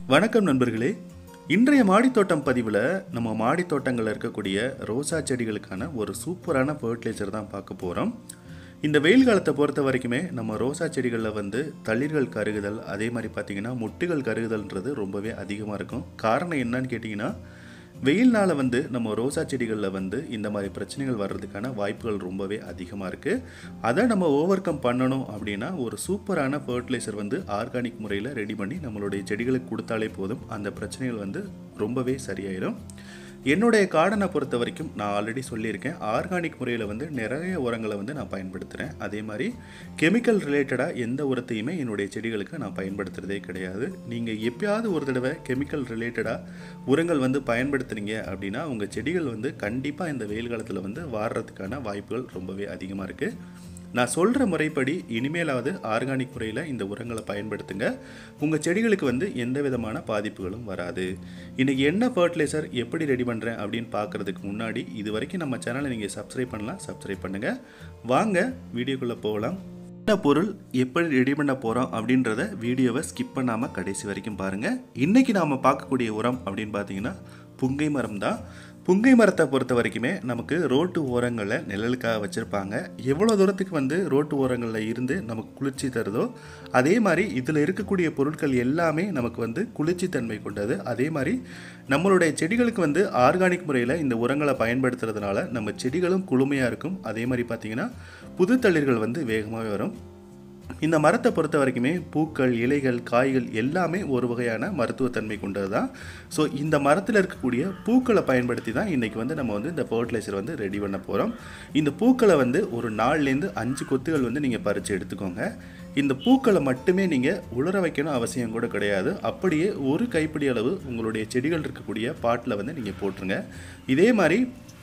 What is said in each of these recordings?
வணக்கம் நண்பர்களே இன்றைய மாடித்தோட்டம் பதிவில் நம்ம மாடித்தோட்டங்களில் இருக்கக்கூடிய ரோசா செடிகளுக்கான ஒரு சூப்பரான ஃபர்டிலைசர் தான் பார்க்க போகிறோம் இந்த வெயில் காலத்தை பொறுத்த வரைக்குமே நம்ம ரோசா செடிகளில் வந்து தளிர்கள் கருகுதல் அதே மாதிரி பார்த்திங்கன்னா முட்டுகள் கருகுதல்ன்றது ரொம்பவே அதிகமாக இருக்கும் காரணம் என்னன்னு கேட்டிங்கன்னா வெயில்னால வந்து நம்ம ரோசா செடிகளில் வந்து இந்த மாதிரி பிரச்சனைகள் வர்றதுக்கான வாய்ப்புகள் ரொம்பவே அதிகமாக இருக்குது அதை நம்ம ஓவர் கம் பண்ணணும் அப்படின்னா ஒரு சூப்பரான ஃபர்டிலைசர் வந்து ஆர்கானிக் முறையில் ரெடி பண்ணி நம்மளுடைய செடிகளுக்கு கொடுத்தாலே போதும் அந்த பிரச்சனைகள் வந்து ரொம்பவே சரியாயிடும் என்னுடைய கார்டனை பொறுத்த வரைக்கும் நான் ஆல்ரெடி சொல்லியிருக்கேன் ஆர்கானிக் முறையில் வந்து நிறைய உரங்களை வந்து நான் பயன்படுத்துகிறேன் அதே மாதிரி கெமிக்கல் ரிலேட்டடாக எந்த உரத்தையுமே என்னுடைய செடிகளுக்கு நான் பயன்படுத்துகிறதே கிடையாது நீங்கள் எப்பயாவது ஒரு தடவை கெமிக்கல் ரிலேட்டடாக உரங்கள் வந்து பயன்படுத்துனீங்க அப்படின்னா உங்கள் செடிகள் வந்து கண்டிப்பாக இந்த வெயில் காலத்தில் வந்து வாடுறதுக்கான வாய்ப்புகள் ரொம்பவே அதிகமாக இருக்குது நான் சொல்கிற முறைப்படி இனிமேலாவது ஆர்கானிக் முறையில் இந்த உரங்களை பயன்படுத்துங்க உங்கள் செடிகளுக்கு வந்து எந்த விதமான பாதிப்புகளும் வராது இன்றைக்கி என்ன ஃபர்டிலைசர் எப்படி ரெடி பண்ணுறேன் அப்படின்னு பார்க்குறதுக்கு முன்னாடி இது வரைக்கும் நம்ம சேனலை நீங்கள் சப்ஸ்கிரைப் பண்ணலாம் சப்ஸ்கிரைப் பண்ணுங்கள் வாங்க வீடியோக்குள்ளே போகலாம் என்ன பொருள் எப்படி ரெடி பண்ண போகிறோம் அப்படின்றத வீடியோவை ஸ்கிப் பண்ணாமல் கடைசி வரைக்கும் பாருங்கள் இன்றைக்கி நாம் பார்க்கக்கூடிய உரம் அப்படின்னு பார்த்தீங்கன்னா புங்கை மரம் தான் புங்கை மரத்தை பொறுத்த வரைக்குமே நமக்கு ரோட்டு ஓரங்களில் நிழலுக்காக வச்சுருப்பாங்க எவ்வளோ தூரத்துக்கு வந்து ரோட்டு ஓரங்களில் இருந்து நமக்கு குளிர்ச்சி தருதோ அதே மாதிரி இதில் இருக்கக்கூடிய பொருட்கள் எல்லாமே நமக்கு வந்து குளிர்ச்சி தன்மை கொண்டது அதே மாதிரி நம்மளுடைய செடிகளுக்கு வந்து ஆர்கானிக் முறையில் இந்த உரங்களை பயன்படுத்துறதுனால நம்ம செடிகளும் குளுமையாக இருக்கும் அதே மாதிரி பார்த்திங்கன்னா புது தளிர்கள் வந்து வேகமாகவே வரும் இந்த மரத்தை பொறுத்த வரைக்குமே பூக்கள் இலைகள் காய்கள் எல்லாமே ஒரு வகையான மருத்துவத்தன்மை கொண்டது தான் ஸோ இந்த மரத்தில் இருக்கக்கூடிய பூக்களை பயன்படுத்தி தான் இன்றைக்கி வந்து நம்ம வந்து இந்த ஃபர்டிலைசர் வந்து ரெடி பண்ண போகிறோம் இந்த பூக்களை வந்து ஒரு நாலுலேருந்து அஞ்சு கொத்துகள் வந்து நீங்கள் பறித்து எடுத்துக்கோங்க இந்த பூக்களை மட்டுமே நீங்கள் உலர வைக்கணும் அவசியம் கூட கிடையாது அப்படியே ஒரு கைப்பிடி அளவு உங்களுடைய செடிகள் இருக்கக்கூடிய பாட்டில் வந்து நீங்கள் போட்டுருங்க இதே மாதிரி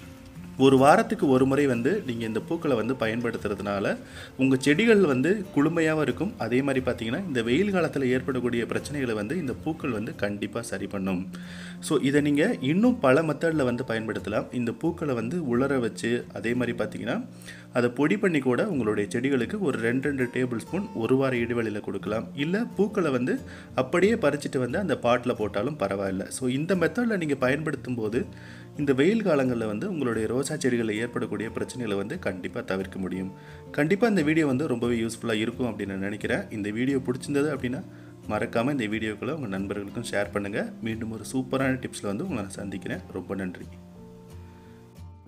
ஒரு வாரத்துக்கு ஒரு முறை வந்து நீங்கள் இந்த பூக்களை வந்து பயன்படுத்துறதுனால உங்கள் செடிகள் வந்து குளுமையாகவும் இருக்கும் அதே மாதிரி பார்த்தீங்கன்னா இந்த வெயில் காலத்தில் ஏற்படக்கூடிய பிரச்சனைகளை வந்து இந்த பூக்கள் வந்து கண்டிப்பாக சரி பண்ணும் ஸோ இதை நீங்கள் இன்னும் பல மெத்தடில் வந்து பயன்படுத்தலாம் இந்த பூக்களை வந்து உலர வச்சு அதே மாதிரி பார்த்தீங்கன்னா அதை பொடி பண்ணி கூட உங்களுடைய செடிகளுக்கு ஒரு ரெண்டு ரெண்டு டேபிள் ஸ்பூன் ஒரு வார இடைவெளியில் கொடுக்கலாம் இல்லை பூக்களை வந்து அப்படியே பறிச்சுட்டு வந்து அந்த பாட்டில் போட்டாலும் பரவாயில்ல ஸோ இந்த மெத்தடில் நீங்கள் பயன்படுத்தும் போது இந்த வெயில் காலங்களில் வந்து உங்களுடைய ரோசா செடிகளில் ஏற்படக்கூடிய பிரச்சனைகளை வந்து கண்டிப்பாக தவிர்க்க முடியும் கண்டிப்பாக இந்த வீடியோ வந்து ரொம்பவே யூஸ்ஃபுல்லாக இருக்கும் அப்படின்னு நான் நினைக்கிறேன் இந்த வீடியோ பிடிச்சிருந்தது அப்படின்னா மறக்காமல் இந்த வீடியோக்களை உங்கள் நண்பர்களுக்கும் ஷேர் பண்ணுங்கள் மீண்டும் ஒரு சூப்பரான டிப்ஸில் வந்து உங்களை நான் சந்திக்கிறேன் ரொம்ப நன்றி